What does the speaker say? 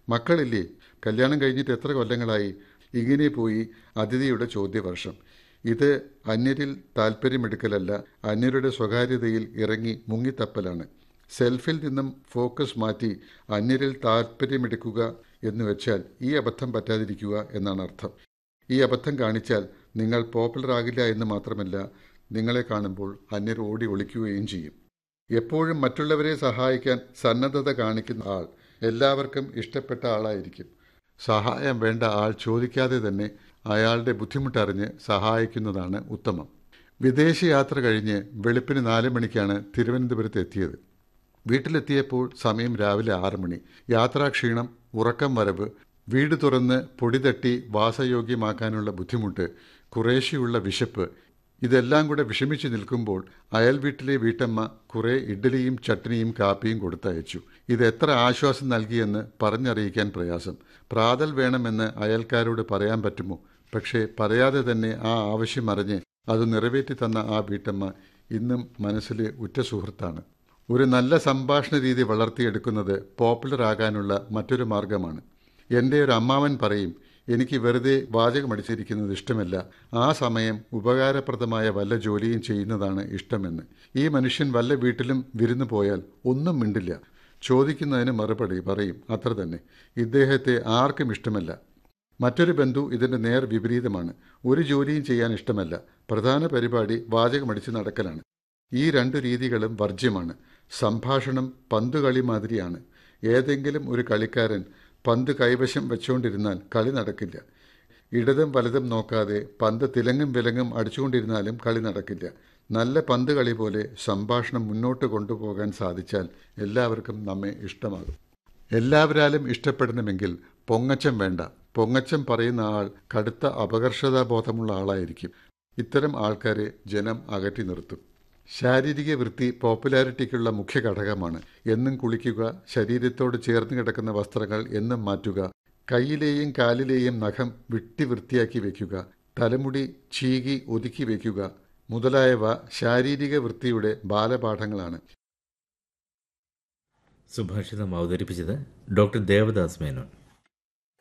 മക്കളില്ലേ കല്യാണം കഴിഞ്ഞിട്ട് എത്ര കൊല്ലങ്ങളായി ഇങ്ങനെ പോയി അതിഥിയുടെ ചോദ്യവർഷം ഇത് അന്യരിൽ താല്പര്യമെടുക്കലല്ല അന്യരുടെ സ്വകാര്യതയിൽ ഇറങ്ങി മുങ്ങിത്തപ്പലാണ് സെൽഫിൽ നിന്നും ഫോക്കസ് മാറ്റി അന്യരിൽ താല്പര്യമെടുക്കുക എന്ന് വെച്ചാൽ ഈ അബദ്ധം പറ്റാതിരിക്കുക എന്നാണ് അർത്ഥം ഈ അബദ്ധം കാണിച്ചാൽ നിങ്ങൾ പോപ്പുലർ ആകില്ല എന്ന് മാത്രമല്ല നിങ്ങളെ കാണുമ്പോൾ അന്യർ ഓടി ഒളിക്കുകയും ചെയ്യും എപ്പോഴും മറ്റുള്ളവരെ സഹായിക്കാൻ സന്നദ്ധത കാണിക്കുന്ന ആൾ എല്ലാവർക്കും ഇഷ്ടപ്പെട്ട ആളായിരിക്കും സഹായം വേണ്ട ആൾ ചോദിക്കാതെ തന്നെ അയാളുടെ ബുദ്ധിമുട്ടറിഞ്ഞ് സഹായിക്കുന്നതാണ് ഉത്തമം വിദേശയാത്ര കഴിഞ്ഞ് വെളുപ്പിന് നാല് മണിക്കാണ് തിരുവനന്തപുരത്ത് എത്തിയത് വീട്ടിലെത്തിയപ്പോൾ സമയം രാവിലെ ആറ് മണി യാത്രാക്ഷീണം ഉറക്കം വരവ് വീട് തുറന്ന് പൊടി തട്ടി വാസയോഗ്യമാക്കാനുള്ള ബുദ്ധിമുട്ട് കുറേശ്ശെയുള്ള വിശപ്പ് ഇതെല്ലാം കൂടെ വിഷമിച്ചു നിൽക്കുമ്പോൾ അയൽ വീട്ടിലെ വീട്ടമ്മ കുറെ ഇഡ്ഡലിയും ചട്നിയും കാപ്പിയും കൊടുത്തയച്ചു ഇത് എത്ര ആശ്വാസം നൽകിയെന്ന് പറഞ്ഞറിയിക്കാൻ പ്രയാസം പ്രാതൽ വേണമെന്ന് അയൽക്കാരോട് പറയാൻ പറ്റുമോ പക്ഷേ പറയാതെ തന്നെ ആ ആവശ്യം അറിഞ്ഞ് അത് നിറവേറ്റി തന്ന ആ വീട്ടമ്മ ഇന്നും മനസ്സിലെ ഉറ്റ സുഹൃത്താണ് ഒരു നല്ല സംഭാഷണ രീതി വളർത്തിയെടുക്കുന്നത് പോപ്പുലർ ആകാനുള്ള മറ്റൊരു മാർഗമാണ് എൻ്റെ ഒരു അമ്മാവൻ പറയും എനിക്ക് വെറുതെ വാചകമടിച്ചിരിക്കുന്നത് ഇഷ്ടമല്ല ആ സമയം ഉപകാരപ്രദമായ വല്ല ജോലിയും ചെയ്യുന്നതാണ് ഇഷ്ടമെന്ന് ഈ മനുഷ്യൻ വല്ല വീട്ടിലും വിരുന്നു പോയാൽ ഒന്നും മിണ്ടില്ല ചോദിക്കുന്നതിന് മറുപടി പറയും അത്ര തന്നെ ഇദ്ദേഹത്തെ ആർക്കും ഇഷ്ടമല്ല മറ്റൊരു ബന്ധു ഇതിൻ്റെ നേർ വിപരീതമാണ് ഒരു ജോലിയും ചെയ്യാൻ ഇഷ്ടമല്ല പ്രധാന പരിപാടി വാചകമടിച്ച് നടക്കലാണ് ഈ രണ്ടു രീതികളും വർജ്യമാണ് സംഭാഷണം പന്തുകളി മാതിരിയാണ് ഏതെങ്കിലും ഒരു കളിക്കാരൻ പന്ത് കൈവശം വെച്ചുകൊണ്ടിരുന്നാൽ കളി നടക്കില്ല ഇടതും വലതും നോക്കാതെ പന്ത് തിലങ്ങും വിലങ്ങും അടിച്ചുകൊണ്ടിരുന്നാലും കളി നടക്കില്ല നല്ല പന്ത് കളി പോലെ സംഭാഷണം മുന്നോട്ട് കൊണ്ടുപോകാൻ സാധിച്ചാൽ എല്ലാവർക്കും നമ്മെ ഇഷ്ടമാകും എല്ലാവരാലും ഇഷ്ടപ്പെടണമെങ്കിൽ പൊങ്ങച്ചം വേണ്ട പൊങ്ങച്ചം പറയുന്ന ആൾ കടുത്ത അപകർഷതാബോധമുള്ള ആളായിരിക്കും ഇത്തരം ആൾക്കാരെ ജനം അകറ്റി നിർത്തും ശാരീരിക വൃത്തി പോപ്പുലാരിറ്റിക്കുള്ള മുഖ്യ ഘടകമാണ് എന്നും കുളിക്കുക ശരീരത്തോട് ചേർന്ന് കിടക്കുന്ന വസ്ത്രങ്ങൾ എന്നും മാറ്റുക കൈയിലെയും കാലിലെയും നഖം വിട്ടി വൃത്തിയാക്കി വയ്ക്കുക തലമുടി ചീകി ഒതുക്കി വയ്ക്കുക മുതലായവ ശാരീരിക വൃത്തിയുടെ ബാലപാഠങ്ങളാണ് സുഭാഷിതം അവതരിപ്പിച്ചത് ഡോക്ടർ ദേവദാസ് മേനോൻ